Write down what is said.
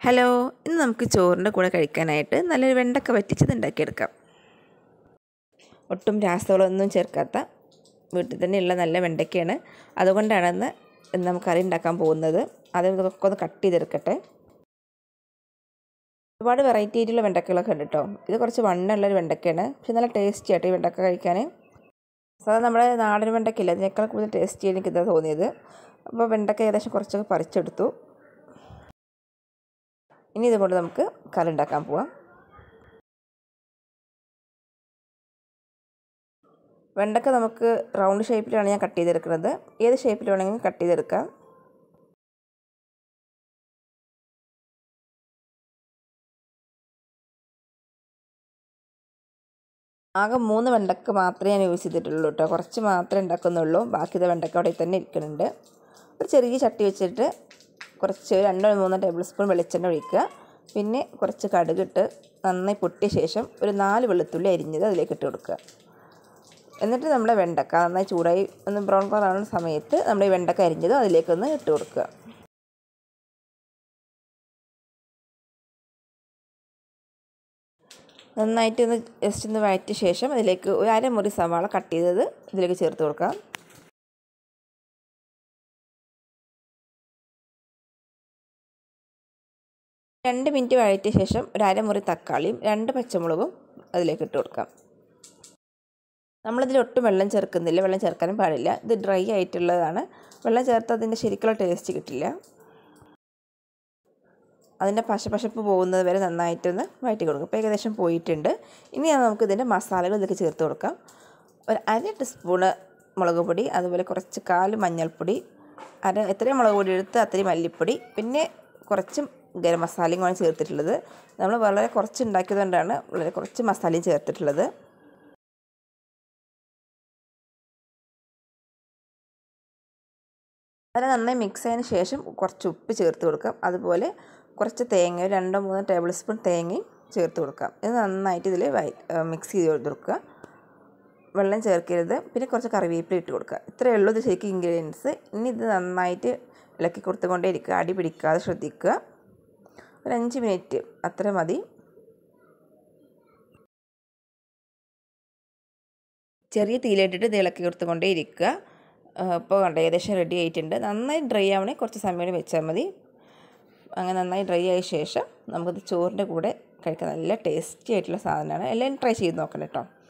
hello ഇന്ന് നമുക്ക് ചോറിൻ്റെ കൂടെ കഴിക്കാനായിട്ട് നല്ലൊരു വെണ്ടക്ക വറ്റിച്ചത് ഉണ്ടാക്കിയെടുക്കാം ഒട്ടും രാസവളമൊന്നും ചേർക്കാത്ത വീട്ടിൽ തന്നെയുള്ള നല്ല വെണ്ടയ്ക്കയാണ് അതുകൊണ്ടാണ് ഇന്ന് ഇന്ന് നമുക്ക് കറി ഉണ്ടാക്കാൻ പോകുന്നത് അത് ഇതൊക്കെ ഒന്ന് കട്ട് ചെയ്തെടുക്കട്ടെ ഒരുപാട് വെറൈറ്റി ആയിട്ടുള്ള വെണ്ടക്കകളൊക്കെ ഉണ്ട് കേട്ടോ ഇത് കുറച്ച് വണ്ണമുള്ളൊരു വെണ്ടക്കയാണ് പക്ഷെ നല്ല ടേസ്റ്റി ആയിട്ട് ഈ വെണ്ടക്ക കഴിക്കാൻ സാധാരണ നമ്മുടെ നാടൻ വെണ്ടക്കയില്ല അതിനേക്കാൾ കൂടുതൽ ടേസ്റ്റി എനിക്ക് ഇതാ തോന്നിയത് അപ്പോൾ വെണ്ടക്ക ഏകദേശം കുറച്ചൊക്കെ പറിച്ചെടുത്തു ഇനി ഇതുകൊണ്ട് നമുക്ക് കറി ഉണ്ടാക്കാൻ പോവാം വെണ്ടക്ക നമുക്ക് റൗണ്ട് ഷേപ്പിലാണ് ഞാൻ കട്ട് ചെയ്തെടുക്കുന്നത് ഏത് ഷേപ്പിൽ വേണമെങ്കിലും കട്ട് ചെയ്തെടുക്കാം ആകെ മൂന്ന് വെണ്ടക്ക മാത്രമേ ഞാൻ യൂസ് ചെയ്തിട്ടുള്ളൂ കേട്ടോ കുറച്ച് മാത്രമേ ഉണ്ടാക്കുന്നുള്ളൂ ബാക്കിയുടെ വെണ്ടക്ക അവിടെ തന്നെ ഇരിക്കുന്നുണ്ട് ഒരു ചെറിയ ചട്ടി വെച്ചിട്ട് കുറച്ച് രണ്ടോ മൂന്നോ ടേബിൾ സ്പൂൺ വെളിച്ചെണ്ണ ഒഴിക്കുക പിന്നെ കുറച്ച് കടുകിട്ട് നന്നായി പൊട്ടിയ ശേഷം ഒരു നാല് വെളുത്തുള്ളി അരിഞ്ഞത് അതിലേക്ക് ഇട്ട് കൊടുക്കുക എന്നിട്ട് നമ്മുടെ വെണ്ടക്ക നന്നായി ചൂടായി ഒന്ന് ബ്രൗൺ കളർ ആവുന്ന സമയത്ത് നമ്മുടെ ഈ വെണ്ടക്ക അരിഞ്ഞതും അതിലേക്കൊന്ന് ഇട്ട് കൊടുക്കുക നന്നായിട്ട് ഒന്ന് ജസ്റ്റ് ഒന്ന് വഴറ്റിയ ശേഷം അതിലേക്ക് ഒരു അരമുറി സവാള കട്ട് ചെയ്തത് ഇതിലേക്ക് ചേർത്ത് കൊടുക്കാം രണ്ട് മിനിറ്റ് വഴറ്റിയ ശേഷം ഒരു അരമുറി തക്കാളിയും രണ്ട് പച്ചമുളകും അതിലേക്ക് ഇട്ട് കൊടുക്കാം നമ്മളിതിൽ ഒട്ടും വെള്ളം ചേർക്കുന്നില്ല വെള്ളം ചേർക്കാനും പാടില്ല ഇത് ഡ്രൈ ആയിട്ടുള്ളതാണ് വെള്ളം ചേർത്ത് അതിൻ്റെ ശരിക്കുള്ള ടേസ്റ്റ് കിട്ടില്ല അതിൻ്റെ പശപ്പശപ്പ് പോകുന്നത് വരെ നന്നായിട്ടൊന്ന് വഴറ്റി കൊടുക്കും ഇപ്പോൾ ഏകദേശം പോയിട്ടുണ്ട് ഇനി നമുക്ക് ഇതിൻ്റെ മസാലകൾ ഇതിലേക്ക് ചേർത്ത് കൊടുക്കാം ഒരു അര ടീസ്പൂണ് മുളക് പൊടി അതുപോലെ കുറച്ച് കാല് മഞ്ഞൾപ്പൊടി അര എത്രയും മുളക് പൊടി എടുത്ത് അത്രയും മല്ലിപ്പൊടി പിന്നെ കുറച്ച് ഗരം മസാലയും കൂടെ ചേർത്തിട്ടുള്ളത് നമ്മൾ വളരെ കുറച്ച് ഉണ്ടാക്കിയതുകൊണ്ടാണ് വളരെ കുറച്ച് മസാലയും ചേർത്തിട്ടുള്ളത് അതിനെ നന്നായി മിക്സ് ചെയ്തതിന് ശേഷം കുറച്ച് ഉപ്പ് ചേർത്ത് കൊടുക്കാം അതുപോലെ കുറച്ച് തേങ്ങ രണ്ടോ മൂന്നോ ടേബിൾ സ്പൂൺ തേങ്ങയും ചേർത്ത് കൊടുക്കാം ഇത് നന്നായിട്ട് ഇതിൽ മിക്സ് ചെയ്ത് കൊടുക്കുക വെള്ളം ചേർക്കരുത് പിന്നെ കുറച്ച് കറിവേപ്പില ഇട്ട് കൊടുക്കുക ഇത്രയേ ഉള്ളൂ ഇത് ശരിക്കും ഇൻഗ്രീഡിയൻസ് ഇനി ഇത് നന്നായിട്ട് ഇളക്കി കൊടുത്തുകൊണ്ടേ ഇരിക്കുക അടി പിടിക്കാതെ ശ്രദ്ധിക്കുക ഒരു അഞ്ച് മിനിറ്റ് അത്ര മതി ചെറിയ തീയിലിട്ടിട്ട് ഇത് ഇളക്കി കൊടുത്തുകൊണ്ടേ ഇരിക്കുക ഇപ്പോൾ കണ്ട ഏകദേശം റെഡി ആയിട്ടുണ്ട് നന്നായി ഡ്രൈ ആവണേ കുറച്ച് സമയം വെച്ചാൽ മതി അങ്ങനെ നന്നായി ഡ്രൈ ആയ ശേഷം നമുക്കിത് ചോറിൻ്റെ കൂടെ കഴിക്കാൻ നല്ല ടേസ്റ്റി ആയിട്ടുള്ള സാധനമാണ് എല്ലാവരും ട്രൈ ചെയ്ത് നോക്കണം കേട്ടോ